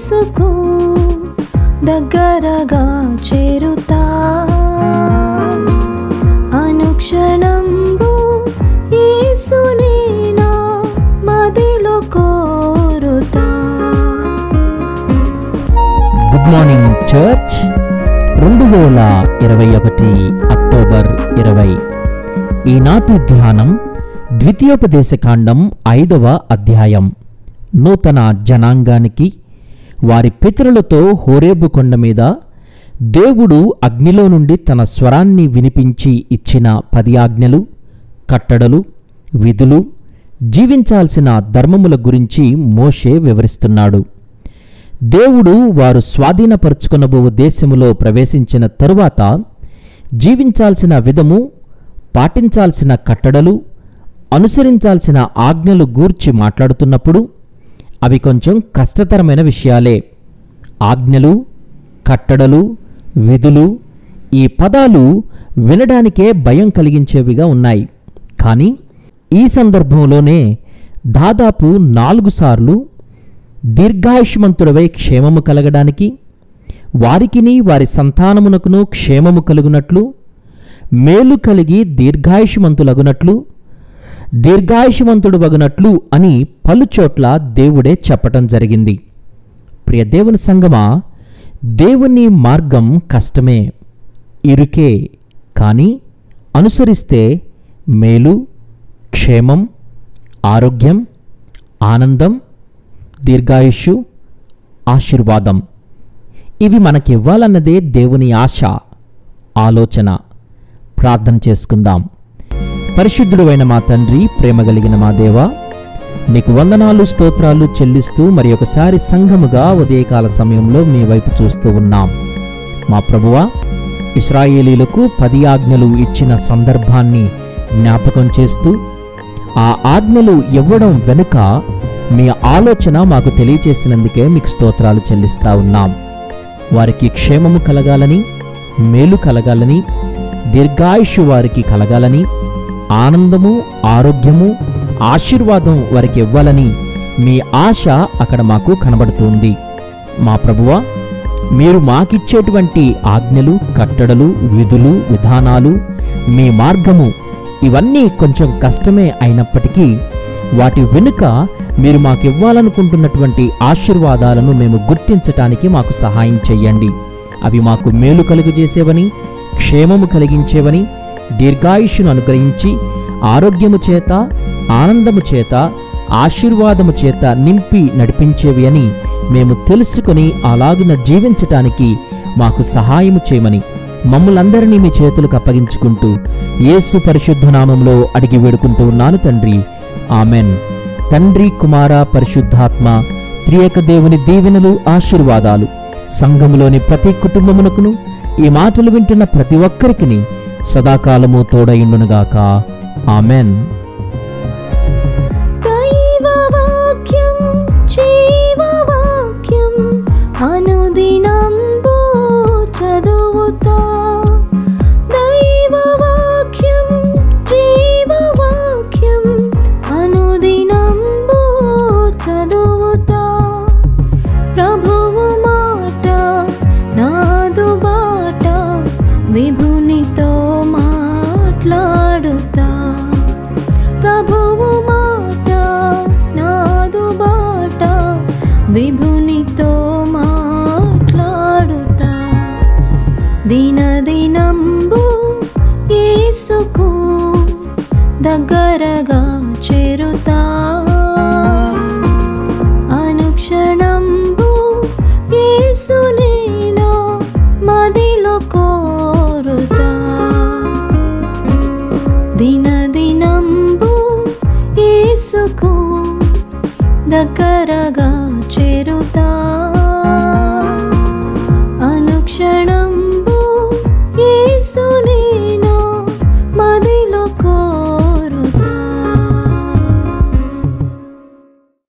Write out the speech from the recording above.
యేసుకు దగ్గరగా చేరుతా అనుక్షణంబు యేసునే నా మదిలో కోరుతా గుడ్ మార్నింగ్ చర్చ్ రెండు వేల ఇరవై ఒకటి అక్టోబర్ ఇరవై ఈనాటి ధ్యానం ద్వితీయోపదేశకాండం ఐదవ అధ్యాయం నూతన జనాంగానికి వారి పితరులతో హోరేబు కొండ మీద దేవుడు అగ్నిలో నుండి తన స్వరాన్ని వినిపించి ఇచ్చిన పది ఆజ్ఞలు కట్టడలు విధులు జీవించాల్సిన ధర్మముల గురించి మోషే వివరిస్తున్నాడు దేవుడు వారు స్వాధీనపరుచుకునబో దేశములో ప్రవేశించిన తరువాత జీవించాల్సిన విధము పాటించాల్సిన కట్టడలు అనుసరించాల్సిన ఆజ్ఞలు గూర్చి మాట్లాడుతున్నప్పుడు అవి కొంచెం కష్టతరమైన విషయాలే ఆజ్ఞలు కట్టడలు విధులు ఈ పదాలు వినడానికే భయం కలిగించేవిగా ఉన్నాయి కానీ ఈ సందర్భంలోనే దాదాపు నాలుగు సార్లు దీర్ఘాయుష్మంతుడవై క్షేమము కలగడానికి వారికిని వారి సంతానమునకును క్షేమము కలుగునట్లు మేలు కలిగి దీర్ఘాయుష్మంతులగునట్లు దీర్ఘాయుష్మంతుడు వగునట్లు అని పలుచోట్ల దేవుడే చెప్పటం జరిగింది ప్రియ దేవుని సంగమా దేవుని మార్గం కష్టమే ఇరుకే కానీ అనుసరిస్తే మేలు క్షేమం ఆరోగ్యం ఆనందం దీర్ఘాయుష్యు ఆశీర్వాదం ఇవి మనకివ్వాలన్నదే దేవుని ఆశ ఆలోచన ప్రార్థన చేసుకుందాం పరిశుద్ధుడైన మా తండ్రి ప్రేమ కలిగిన మా దేవ నీకు వందనాలు స్తోత్రాలు చెల్లిస్తూ మరి ఒకసారి సంఘముగా ఉదయకాల సమయంలో మీ వైపు చూస్తూ ఉన్నాం మా ప్రభువా ఇస్రాయేలీలకు పది ఆజ్ఞలు ఇచ్చిన సందర్భాన్ని జ్ఞాపకం చేస్తూ ఆ ఆజ్ఞలు ఇవ్వడం వెనుక మీ ఆలోచన మాకు తెలియచేసినందుకే మీకు స్తోత్రాలు చెల్లిస్తా ఉన్నాం వారికి క్షేమము కలగాలని మేలు కలగాలని దీర్ఘాయుషు వారికి కలగాలని ఆనందము ఆరోగ్యము ఆశీర్వాదం వారికి ఇవ్వాలని మీ ఆశ అక్కడ మాకు కనబడుతుంది మా ప్రభువా మీరు మాకిచ్చేటువంటి ఆజ్ఞలు కట్టడలు విధులు విధానాలు మీ మార్గము ఇవన్నీ కొంచెం కష్టమే అయినప్పటికీ వాటి వెనుక మీరు మాకు ఇవ్వాలనుకుంటున్నటువంటి ఆశీర్వాదాలను మేము గుర్తించటానికి మాకు సహాయం చెయ్యండి అవి మాకు మేలు కలుగజేసేవని క్షేమము కలిగించేవని దీర్ఘాయుష్ను అనుగ్రహించి ఆరోగ్యము చేత ఆనందము చేత ఆశీర్వాదము చేత నింపి నడిపించేవి అని మేము తెలుసుకొని అలాగున జీవించటానికి మాకు సహాయము చేయమని మమ్ములందరినీ మీ చేతులకు అప్పగించుకుంటూ యేసు పరిశుద్ధ నామంలో అడిగి వేడుకుంటూ ఉన్నాను తండ్రి ఆమెన్ తండ్రి కుమార పరిశుద్ధాత్మ త్రియేక దేవుని దీవెనలు ఆశీర్వాదాలు సంఘములోని ప్రతి కుటుంబమునకును ఈ మాటలు వింటున్న ప్రతి ఒక్కరికిని సదాకాలము తోడయుండునుగాక ఆమెన్ దైవవాక్యం జీవవాక్యం అనుదినంబు చదువుతా దైవవాక్యం జీవవాక్యం అనుదినంబు చదువుతా ప్రభువు మాట నాదు బాట విభునితో మాట్లాడుతా ప్రభువు మాట నాదు బాట విభునితో మాట్లాడుతా దినదినంబు యేసుకు దగ్గరగా